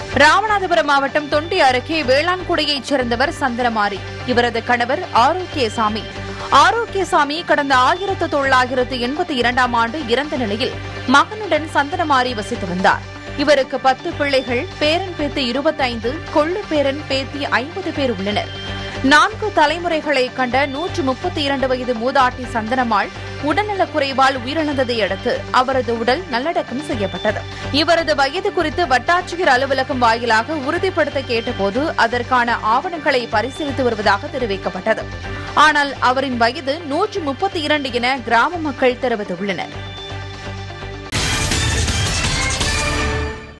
ராமநாதபுரம் மாவட்டம் தொண்டி அருகே வேளாண்குடியைச் சேர்ந்தவர் சந்திரமாரி இவரது கணவர் ஆரோக்கியசாமி ஆரோக்கியசாமி கடந்த ஆயிரத்து தொள்ளாயிரத்து எண்பத்தி இரண்டாம் ஆண்டு இறந்த நிலையில் மகனுடன் சந்தனமாரி வசித்து வந்தார் இவருக்கு பத்து பிள்ளைகள் பேரன் பேத்தி இருபத்தைந்து கொள்ளு பேரன் பேத்தி ஐம்பது பேர் உள்ளனர் நான்கு தலைமுறைகளை கண்ட நூற்று முப்பத்தி இரண்டு வயது மூதாட்டி சந்தனமாள் உடல்நலக் குறைவால் உயிரிழந்ததை அடுத்து அவரது உடல் நல்லடக்கம் செய்யப்பட்டது இவரது வயது குறித்து வட்டாட்சியர் அலுவலகம் வாயிலாக உறுதிப்படுத்த கேட்டபோது அதற்கான ஆவணங்களை பரிசீலித்து வருவதாக தெரிவிக்கப்பட்டது ஆனால் அவரின் வயது நூற்று முப்பத்தி இரண்டு என கிராம மக்கள் தெரிவித்துள்ளனர்